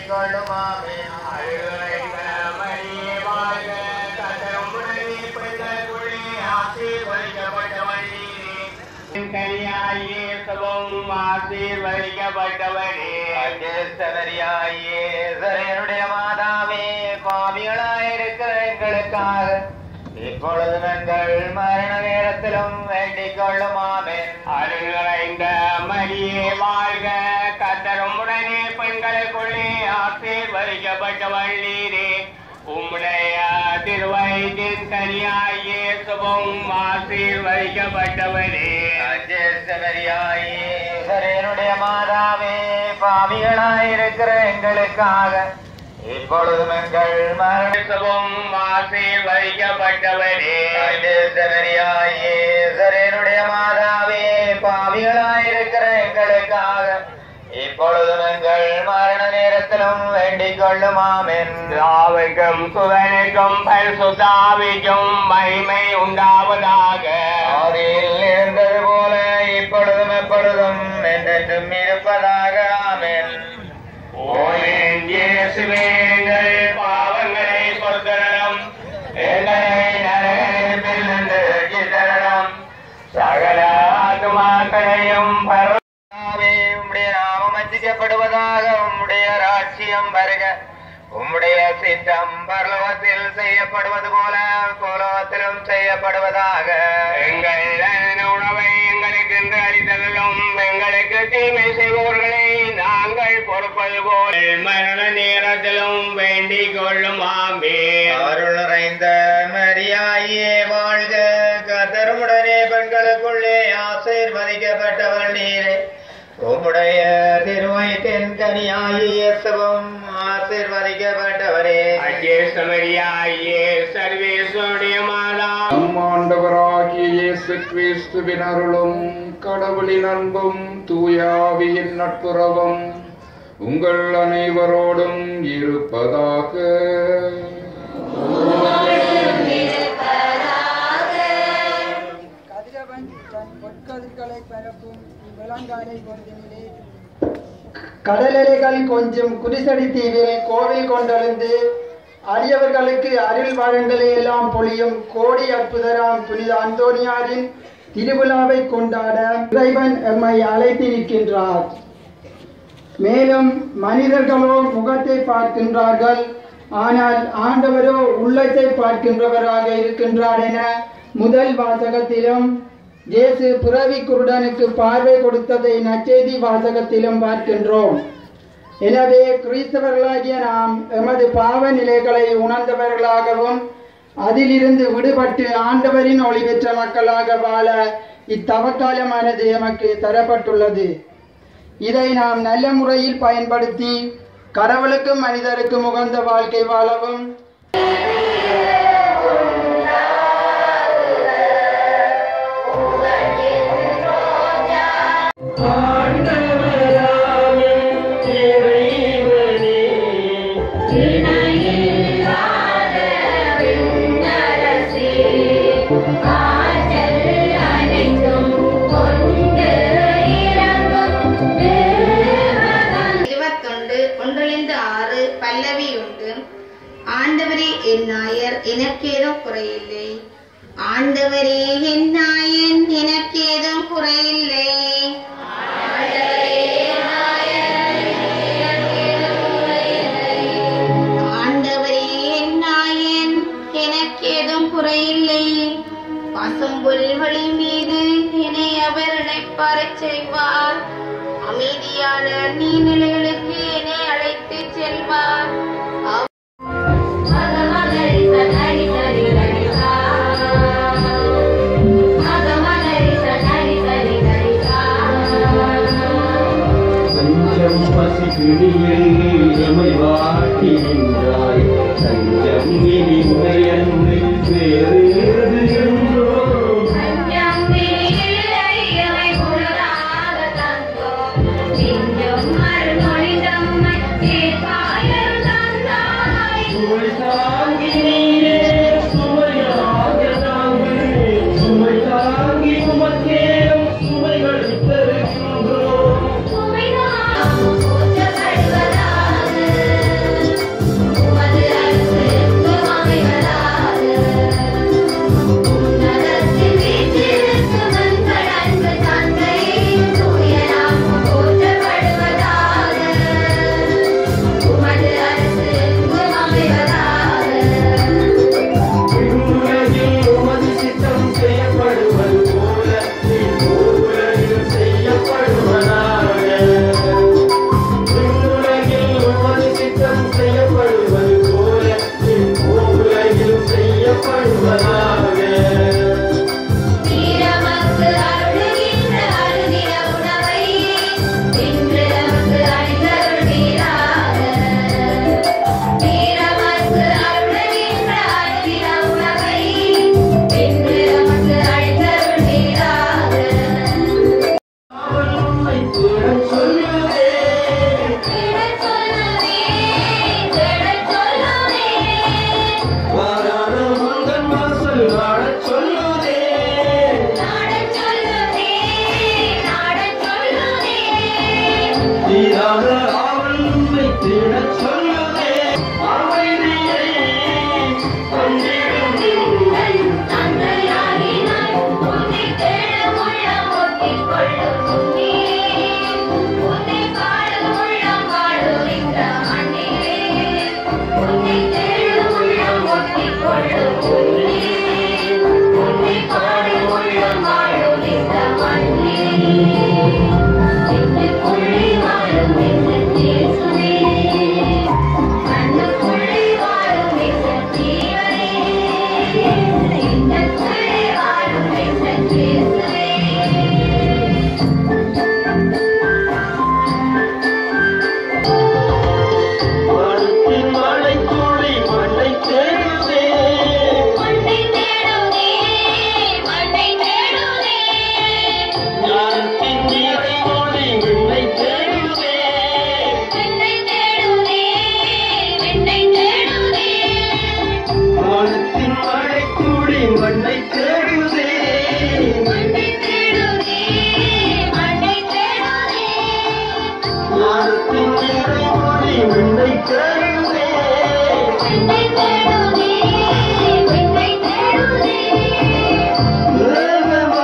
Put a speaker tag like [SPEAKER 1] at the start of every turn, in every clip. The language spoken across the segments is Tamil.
[SPEAKER 1] கொள்ளுமாமே
[SPEAKER 2] ஆசீர்வதிக்கப்பட்டவரே
[SPEAKER 1] அஜேஸ்வரியாயே சரையனுடைய மாதாவே பாவிகளாயிருக்கிற எங்களுக்காக இப்பொழுது நாங்கள் மரண நேரத்திலும் வேண்டிக் கொள்ளுமாமே
[SPEAKER 2] அருள்நிறைந்த மரியே வாழ்க கத்தரும் உடனே பெண்களுக்குள்ளே ஆசீர்வதிக்கப்பட்டவள் நீரே உம்முடைய திருவயிற்றின் கனியாயே சுபம் ஆசீர்வதிக்கப்பட்டவரே
[SPEAKER 1] அஜேஸ்வரியாயே சரையனுடைய மாதாவே பாவிகளாயிருக்கிற எங்களுக்காக இப்பொழுதும் எங்கள் மரண
[SPEAKER 2] சுபம் ஆசீர்வதிக்கப்பட்டவரே
[SPEAKER 1] அஜேஸ்வரியாயே சரையனுடைய மாதாவே பாவிகளாயிருக்கிற எங்களுக்காக இப்பொழுதும் எங்கள் மரண நேரத்திலும் வேண்டிக் கொள்ளுமாமென்
[SPEAKER 2] தாவிக்கும் சுதனுக்கும் பரிசுத்தாவிக்கும் மகிமை உண்டாவதாக
[SPEAKER 1] ஆதியில் இருந்தது போல இப்பொழுதும் எப்பொழுதும் என்றென்றும் இருப்பதாக ஆமென்
[SPEAKER 2] ஓயேன் இயேசுவே எங்கள் பாவங்களை பொறுத்தரணும் எங்களை நரகத்தில் நின்று ரட்சித்தரணும் சகல ஆத்துமாக்களையும் பரவ
[SPEAKER 1] கர்த்தாவே, உம்முடைய நாமம் வஞ்சிக்கப்படுவதாக உம்முடைய ராட்சியம் வருக உம்முடைய சித்தம் பரலோகத்தில் செய்யப்படுவது போல பூலோகத்திலும் செய்யப்படுவதாக
[SPEAKER 2] எங்கள் அன்ன உணவை எங்களுக்கு என்று அளித்தலும் எங்களுக்கு தீமை செய்பவர்களை நாங்கள் பொறுப்பது போல் மரண நேரத்திலும் வேண்டிக் கொள்ளும் ஆமே
[SPEAKER 1] அருள் நிறைந்த மரியாயே வாழ்க கதருமுடனே பெண்களுக்குள்ளே ஆசீர்வதிக்கப்பட்டவள் நீரே உம்முடைய திருவயத்தின் கனியாயி இயேசுவும் ஆசீர்வதிக்கப்பட்டவரே
[SPEAKER 2] அஜேசமரியாயே சர்வேஸ்வருடைய மாதா
[SPEAKER 3] நம் ஆண்டவராகிய இயேசு கிறிஸ்துவின் அருளும் கடவுளின் அன்பும் தூயாவியின் நட்புறவும் உங்கள் அனைவரோடும் இருப்பதாக
[SPEAKER 4] கதிரவன் தன் பொற்கதிர்களை பரப்பும் விளங்காலை கொண்டினிலே கடலலைகள் கொஞ்சம் குடிசடி தீவில் கோவில் கொண்டெழுந்து அடியவர்களுக்கு அருள் வழங்கலை எல்லாம் பொழியும் கோடி அற்புதராம் புனித அந்தோனியாரின் திருவிழாவை கொண்டாட இறைவன் எம்மை அழைத்திருக்கின்றார் மேலும் மனிதர்களோ முகத்தை பார்க்கின்றார்கள் ஆனால் ஆண்டவரோ உள்ளத்தை பார்க்கின்றவராக இருக்கின்றார் என முதல் வாசகத்திலும் இயேசு புறவி குருடனுக்கு பார்வை கொடுத்ததை நச்செய்தி வாசகத்திலும் பார்க்கின்றோம் எனவே கிறிஸ்தவர்களாகிய நாம் எமது பாவ நிலைகளை உணர்ந்தவர்களாகவும் அதிலிருந்து விடுபட்டு ஆண்டவரின் ஒளி பெற்ற மக்களாக வாழ இத்தவக்காலமானது எமக்கு தரப்பட்டுள்ளது இதை நாம் நல்ல முறையில் பயன்படுத்தி கடவுளுக்கும் மனிதருக்கும் உகந்த வாழ்க்கை வாழவும்
[SPEAKER 5] இருபத்தொன்று ஒன்றிலிருந்து ஆறு பல்லவி உண்டு ஆண்டவரே என் நாயர் எனக்கேதும் குறையில்லை ஆண்டவரே என் நாயன் எனக்கேதும் குறையில்லை ஆண்டவரே என் நாயன் எனக்கேதும் குறையில்லை பசும்புல்வழி மீது என்னை அவர் இணைப்பாரச் செய்வார் அமைதியான நீர்நிலைகளுக்கு என்னை அழைத்துச் செல்வார் அவ்-
[SPEAKER 6] கொஞ்சம் பசி பிடியில் எமை வாட்டி நின்றாய் தஞ்சம் இனிமை அன்பில் வேறு ஏது என்றோம் சுமை தாங்கி நீயே சுமையாக தாங்கு சுமை தாங்கி உமக்கேயும் சுமைகளை தருகின்றோம்
[SPEAKER 5] சுமைதான்
[SPEAKER 6] வானத்தின் மழைத்துளி மண்ணை தேடுதே. ஞானத்தின் நீரைமொழி விண்ணை தேடுதே. வானத்தின் மழைத்துளி மண்ணை தேடுதே. ஞானத்தின் நீரைமொழி விண்ணை தேடுதே. தேவமா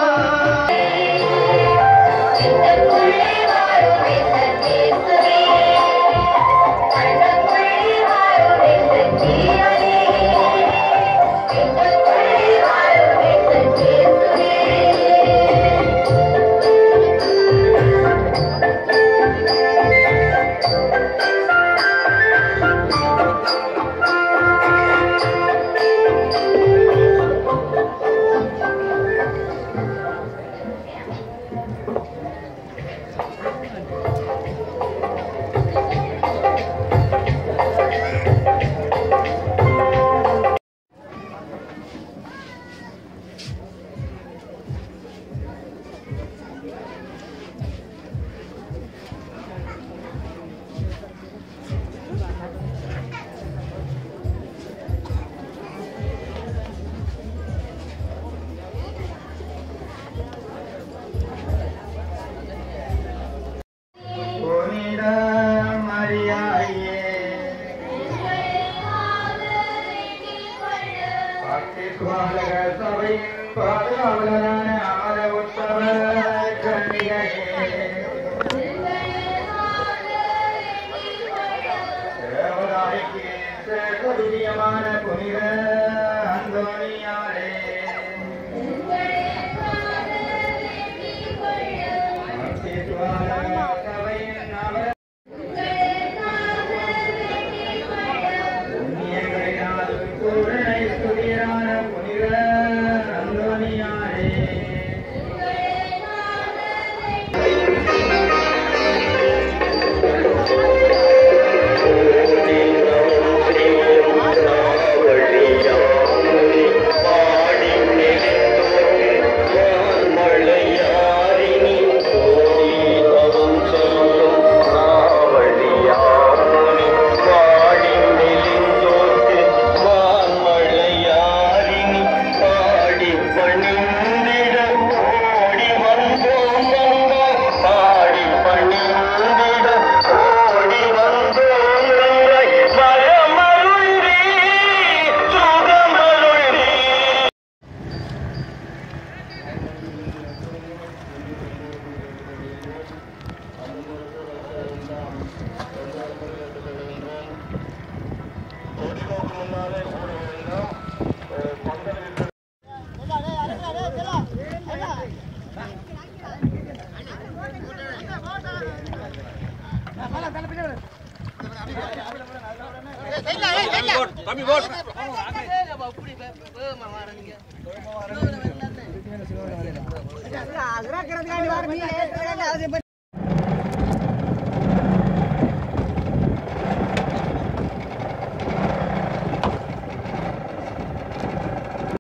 [SPEAKER 1] புனித மரியாயே பக்தி சுவாலக சபையின் பாதுகாவலரான ஆல உற்சவ கன்னிகையே தேவதாய்க்கு சேகதுரியமான புனித அந்தோனியாரே பக்தி சுவாலக சபையின் அவர் புண்ணியங்களினால் பூரணை ஸ்துதியான புனித அந்தோனியாரே
[SPEAKER 7] அதான்